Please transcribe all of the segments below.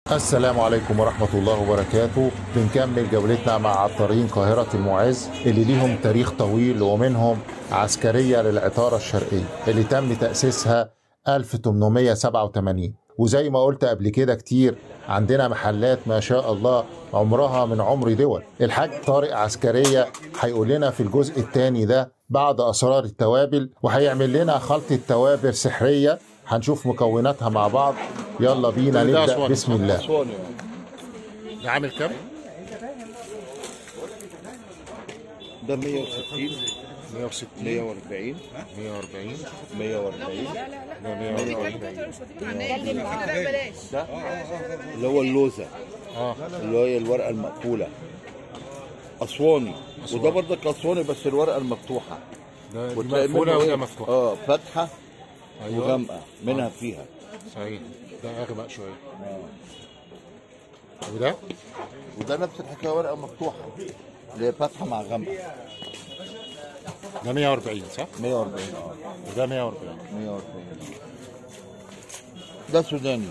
السلام عليكم ورحمة الله وبركاته بنكمل جولتنا مع عطارين قاهرة المعز اللي ليهم تاريخ طويل ومنهم عسكرية للعطارة الشرقية اللي تم تأسيسها 1887 وزي ما قلت قبل كده كتير عندنا محلات ما شاء الله عمرها من عمر دول الحاج طارق عسكرية هيقول لنا في الجزء الثاني ده بعض أسرار التوابل وهيعمل لنا خلطة توابل سحرية هنشوف مكوناتها مع بعض يلا بينا نبدأ بسم الله اسواني ده عامل كام؟ ده 160 160 140 140 140 ده 140 ده اللي هو اللوزه اه اللي هي الورقه المقفوله اسواني وده برضك اسواني بس الورقه المفتوحه ده دي وتلاقي مقفولة منه وده إيه؟ مفتوحة اه فاتحه أيوة. وغامقه منها فيها صحيح ده أغمق شوية وده وده نفس الحكايه ورقه مفتوحه اللي هي فاتحه مع غامقه ده 140 صح؟ 140 اه وده 140 140 ده سوداني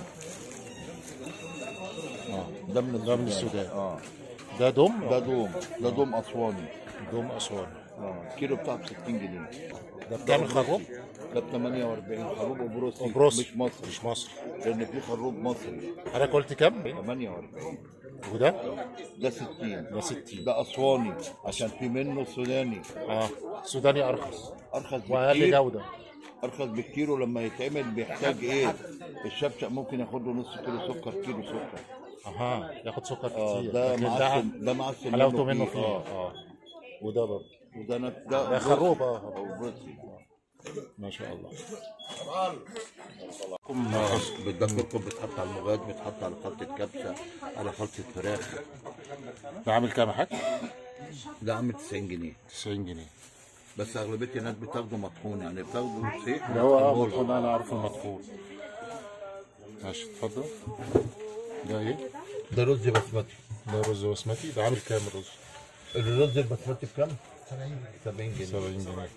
اه ده من ده من السودان السودان. اه ده دم ده دوم ده دوم اسواني دم أسوان اه الكيلو بتاعه ب 60 جنيه ده بتعمل خروب؟ ده ب 48 خروب وبروسي وبروسي. مش مصري مش مصر لان في خروب مصري حضرتك قلت كام؟ 48 وده؟ ده 60 ده 60 ده اسواني عشان في منه سوداني اه سوداني أرخص ارخص وأقل بكتير جودة ارخص بكتير ولما يتعمل بيحتاج ايه الشبشق ممكن ياخد له نص كيلو سكر كيلو سكر اها ياخد سكر اه كتير ده لكن معسل ده معسل حلاوته منه فيه اه اه وده برضه وده أنا- ده ده خروب اه او بروسي ما شاء الله ده كركم بيتحط على المغاد بيتحط على خلطة كبسة على خلطة فراخ ده عامل كام يا حاج؟ ده عامل 90 جنيه 90 جنيه بس اغلبيه الناس بتاخده مطحون يعني بتاخده سيح اللي هو اه مطحون انا عارف المطحون ماشي اتفضل ده ايه؟ ده رز بسمتي ده رز بسمتي ده عامل كام الرز؟ الرز البسمتي بكام؟ 70 جنيه 70 جنيه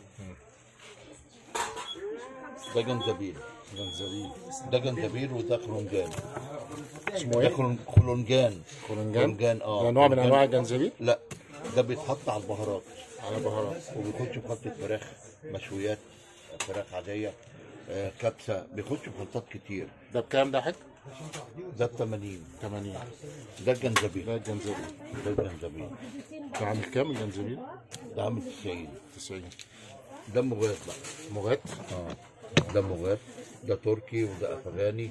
ده جنزبيل جنزبيل ده جنزبيل وده خلنجان اسمه ده ايه؟ خلن- خلنجان خلنجان خلنجان اه ده نوع من خلنجان. انواع الجنزبيل لا ده بيتحط على البهارات على بهارات وبيخش في خلطة فراخ مشويات فراخ عادية آه كبسة بيخش في خلطات كتير ده بكام ده يا حاج؟ ده ب 80 80 ده الجنزبيل ده الجنزبيل ده الجنزبيل ده عامل كام الجنزبيل؟ ده عامل 90 90 ده مغاد بقى مغات اه ده مغاد ده تركي وده افغاني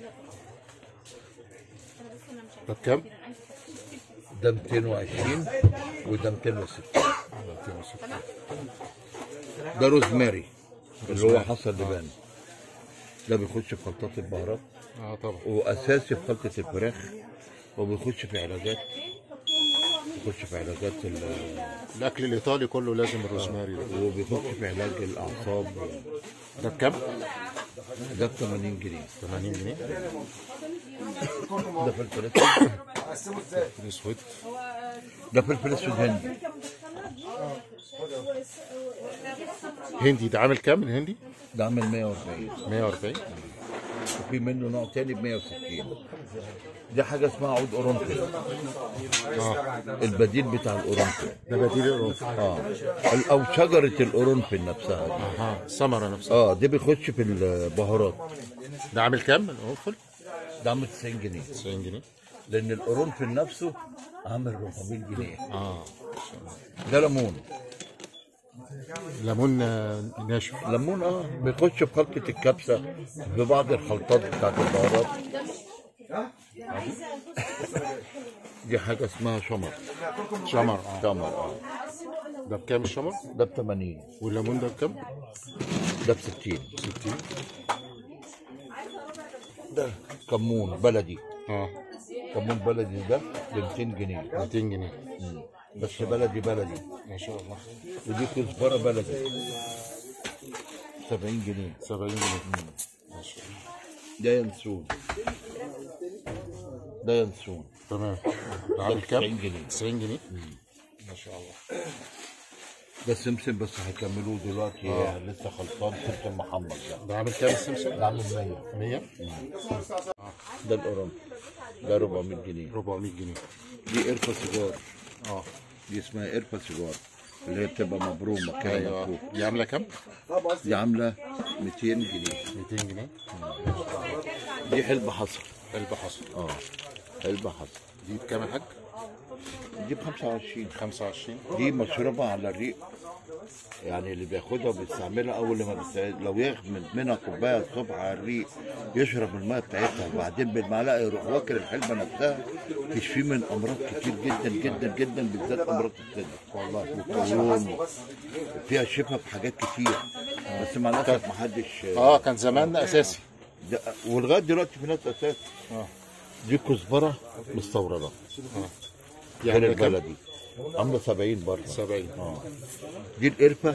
ده بكام؟ ده 220 وده 260 ده 260 ده روزماري اللي هو حصى اللبان ده بيخش في خلطات البهارات اه طبعا واساسي في خلطه الفراخ وبيخش في علاجات بيخش في علاجات ال- الاكل الايطالي كله لازم الروزماري ده وبيخش في علاج الاعصاب ده بكام؟ ده ب 80 جنيه 80 جنيه ده فلفل اسود الاسود ده فلفل اسود هندي هندي ده عامل كام الهندي؟ ده عامل 140 140 وفي منه نوع تاني ب 160 دي حاجه اسمها عود قرنفل اه البديل بتاع القرنفل ده بديل القرنفل اه ال- او شجره القرنفل نفسها دي. اها الثمره نفسها اه دي بيخش في البهارات ده عامل كام القرنفل؟ ده عامل 90 جنيه 90 جنيه لان القرنفل نفسه عامل 400 جنيه اه ده ليمون ليمون آه، ناشف ليمون اه بيخش في خلطه الكبسه في بعض الخلطات بتاعت البهارات دي حاجه اسمها شمر شمر اه شمر اه ده بكام الشمر؟ ده ب 80 والليمون ده بكام؟ ده ب 60 60 ده كمون بلدي اه كمون بلدي ده ب 200 جنيه 200 جنيه مم. بس بلدي بلدي ما شاء الله ودي كزبره بلدي 70 جنيه 70 جنيه ما شاء الله ده ينسون ده ينسون تمام ده عامل كام؟ 90 جنيه 90 جنيه ما شاء الله ده سمسم بس هيكملوه دلوقتي آه. لسه خلصان سمسم محمد ده ده عامل كام السمسم؟ ده عامل 100 100 ده القرن ده 400 جنيه 400 جنيه دي قرفه سيجار اه دي اسمها قرفه سيجار اللي هي بتبقى مبرومه كده ايوه مفرومة. دي عامله كام؟ دي عامله 200 جنيه 200 جنيه دي حلبة حصر قلب حصر اه حلبة حصر دي بكام يا حاج؟ دي ب 25 25 دي مشروبة على الريق يعني اللي بياخدها وبيستعملها اول لما بيست... لو يغمز منها كوبايه الصبح على الريق يشرب الميه بتاعتها وبعدين بالمعلقه يروح واكل الحلبه نفسها تشفيه من امراض كتير جدا جدا جدا بالذات امراض الصدر والله والقولون فيها شفاء في حاجات كتير بس مع الاسف محدش اه كان زمان اساسي ده ولغايه دلوقتي في ناس اساس اه دي كزبره مستورده يعني غير بكام؟ البلدي عامله 70 برضه 70 اه دي القرفه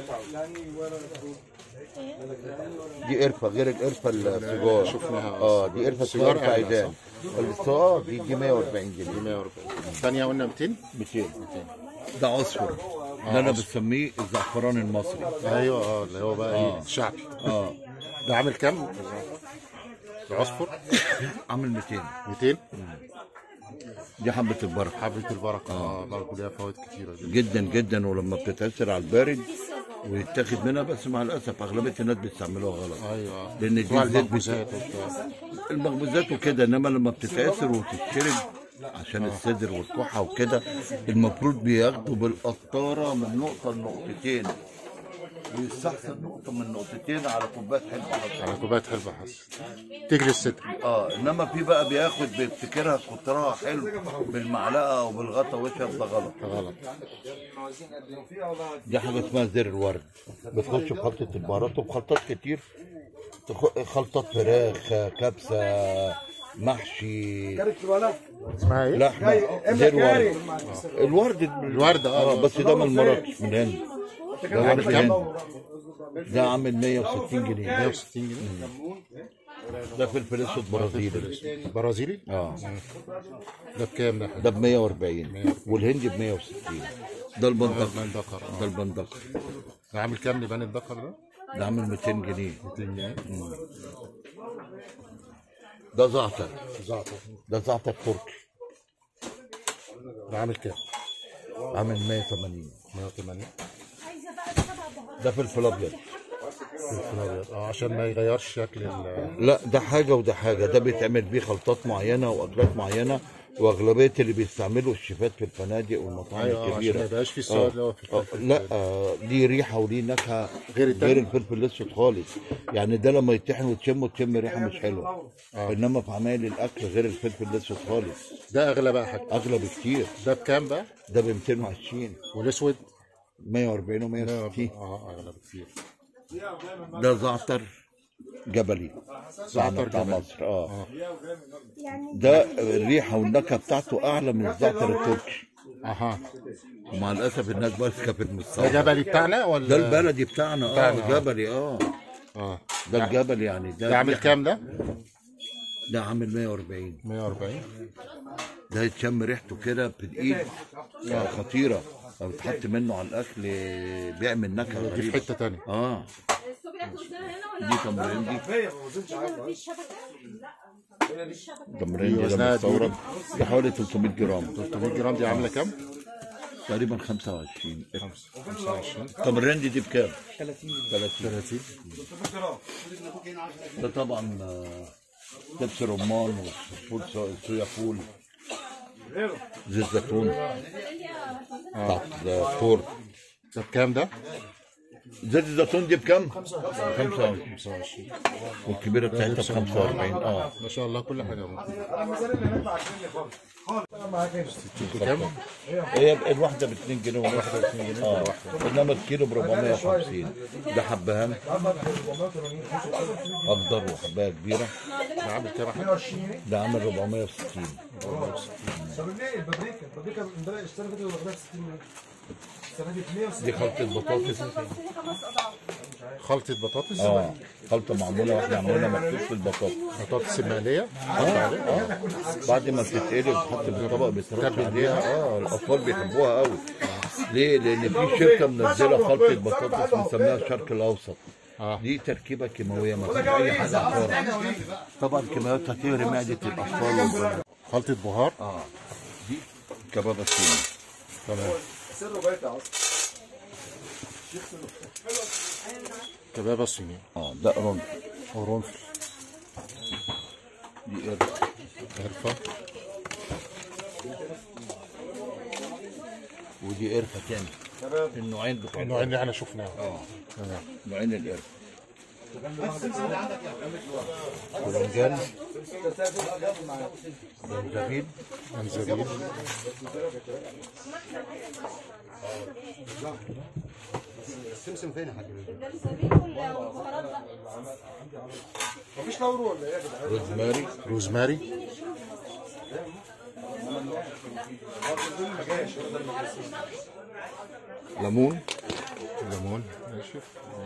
دي قرفه غير القرفه السيجار شفناها. اه دي قرفه سيجار سيجار أغلى، فايدان بس اه دي دي 140 جنيه 140 الثانيه قلنا 200 200 ده عصفر ده انا بسميه الزعفران المصري ايوه اه اللي هو بقى ايه الشعبي اه ده عامل كام؟ العصفر عامل 200 200 دي حبه البركه حبة البركة اه برضه ليها فوائد كتيرة جدا جدا جدا ولما بتتاثر على البارد ويتاخد منها بس مع الاسف اغلبيه الناس بيستعملوها غلط ايوه لان دي بتوع الزيت بت- المخبوزات وبتاع المخبوزات وكده انما لما بتتاثر وتتشرب عشان الصدر والكحه وكده المفروض بياخدوا بالقطاره من نقطه لنقطتين ويستحسن نقطه من نقطتين على كوبايه حلوه حصى. على كوبايه حلبة حس تجري الصدر اه انما في بقى بياخد بيفتكرها كترها حلو بالمعلقه او بالغطا ويشرب ده غلط غلط دي حاجه اسمها زر الورد بتخش في خلطه البهارات وبخلطات كتير تخ- خلطات فراخ كبسه محشي اسمها ايه؟ لحمه زر ورد الورد الورد، آه. اه بس ده من مراكش من هند ده ورد كام؟ هند ده عامل 160 جنيه 160 جنيه ده فلفل اسود برازيلي برازيلي اه ده بكام ده؟ ده ب 140 والهندي ب 160 ده البندق من دكر ده البندق ده عامل كام لبان الدكر ده؟ ده عامل 200 جنيه 200 جنيه ده زعتر زعتر ده زعتر تركي ده عامل كام؟ عامل 180 180 ده فلفل ابيض فلفل ابيض اه عشان ما يغيرش شكل ال لا ده حاجه وده حاجه ده بيتعمل بيه خلطات معينه واكلات معينه واغلبيه اللي بيستعملوا الشيفات في الفنادق والمطاعم ايوه عشان الكبيره ما يبقاش فيه السواد اللي هو في آه، الفلفل لا آه، ليه ريحه وليه نكهه غير التاني؟ غير الفلفل الاسود خالص يعني ده لما يطحن وتشمه تشم ريحه مش حلوه انما في عمايل الاكل غير الفلفل الاسود خالص ده اغلى بقى حاجه اغلى بكتير ده بكام بقى؟ ده ب 220 والاسود 140 و 160 اه اغلى بكتير ده زعتر جبلي زعتر بتاع جبلي. مصر اه ده الريحه والنكهه بتاعته اعلى من الزعتر التركي اها ومع الاسف الناس ماسكه في ده المستوى جبلي بتاعنا ولا ده البلدي بتاعنا بتاعنا، اه آه. جبلي اه اه ده الجبل يعني ده ده عامل كام ده؟ ده عامل 140 140 ده يتشم ريحته كده في الايد آه، خطيره لو اتحط منه على الاكل بيعمل نكهه دي في غريبه حته تانية اه دي تمرين دي تمرين دي دي وزنها لما قد إيه تستورد دي حوالي 300 جرام 300 جرام دي عامله كام؟ تقريبا 25 25 طب الرند دي بكام؟ 30 30 ده طبعا آه، دبس رمان وفول صو- صويا فول زيت زيتون بتاعت الفور ده بكام ده؟ زيت الزيتون دي بكام؟ 25 والكبيره بتاعتها ب 45 اه ما شاء الله كل حاجه كام؟ هي الواحده ب 2 جنيه والواحده ب 2 جنيه اه انما الكيلو ب 450 ده حبهان اخضر وحبايه كبيره ده عامل كام يا حاج؟ ده عامل 460 طب ليه البابريكا البابريكا امبارح السنه اللي فاتت واخدها ب 60 جنيه السنه دي ب 160 دي خلطه بطاطس خلطه بطاطس اه خلطه معموله واحده عاملينها مخصوص في البطاطس بطاطس المقليه بعد ما بتتقلب تحط في الطبق بيترش عليها اه الاطفال بيحبوها قوي ليه؟ لأن في شركة منزلة خلطة بطاطس بنسميها الشرق الأوسط اه دي تركيبة كيماوية ما فيش أي حاجة عقارة طبعا كيماويات هتغري معدة الأطفال والبنات خلطة بهار اه دي كبابة صيني تمام سر بيت اصلا كبابة صينية اه ده قرنفل قرنفل دي قرفة قرفة ودي قرفة تاني النوعين بتوع النوعين اللي احنا شفناهم اه تمام نوعين القرفة ولنجان زنجبيل انزلين السمسم فين يا حاج مفيش مفيش لورو ولا ايه يا جدعان روزماري روزماري ليمون ليمون ماشي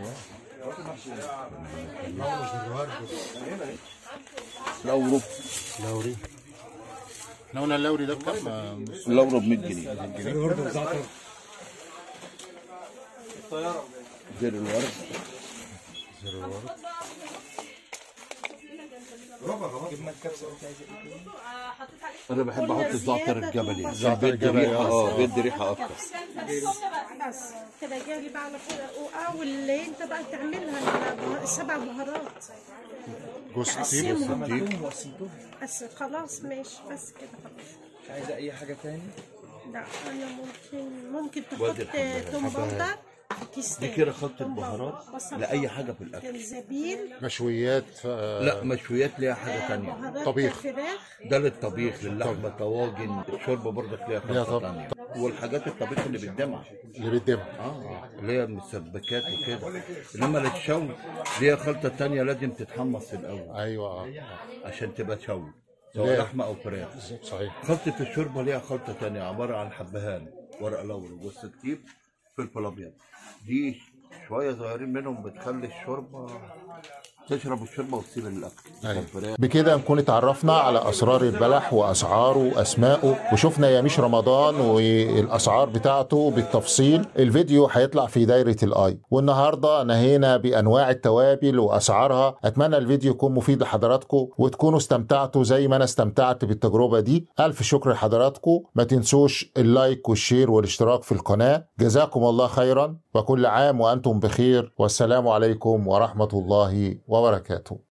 لورو لوري لون اللوري ده بكام؟ لورو ب 100 جنيه زر الورد زر الورد انا بحب احط الزعتر الجبلي الزعتر بيدي الجبلي، ريحه آه. اه بيدي ريحه اكتر بس كده جالي بقى على كده او اللي انت بقى تعملها البه- سبع بهارات جوز الطيب قسمهم بس خلاص ماشي بس كده خلاص مش عايزه اي حاجه تاني لا انا ممكن ممكن وادي تحط الحبهان. توم باودر في كيس دي تاني. كده خلطة توم باودر، بهارات بصل لأي باودر، حاجة في الأكل. جنزبيل مشويات آه، لا مشويات ليها حاجه تانية بهارات طبيخ. فراخ ده للطبيخ للحمه طواجن الشوربه برضك ليها ليها خلطه طبع. تانية والحاجات الطبيخ اللي بالدمع اللي بالدمع اه اللي هي المسبكات وكده انما للشوي ليها خلطه تانية لازم تتحمص الاول ايوه آه. عشان تبقى شوي ليه؟ سواء لحمه او فراخ صحيح خلطه الشوربه ليها خلطه تانية عباره عن حبهان ورق لوري جوز الطيب فلفل ابيض دي شويه صغيرين منهم بتخلي الشوربه تشرب الشوربه وتسيب الاكل أيوة. الفراخ بكده نكون اتعرفنا على اسرار البلح واسعاره واسمائه وشفنا ياميش رمضان والاسعار بتاعته بالتفصيل الفيديو هيطلع في دايره الاي والنهارده نهينا بانواع التوابل واسعارها اتمنى الفيديو يكون مفيد لحضراتكم وتكونوا استمتعتوا زي ما انا استمتعت بالتجربه دي الف شكر لحضراتكم ما تنسوش اللايك والشير والاشتراك في القناه جزاكم الله خيرا وكل عام وانتم بخير والسلام عليكم ورحمه الله وبركاته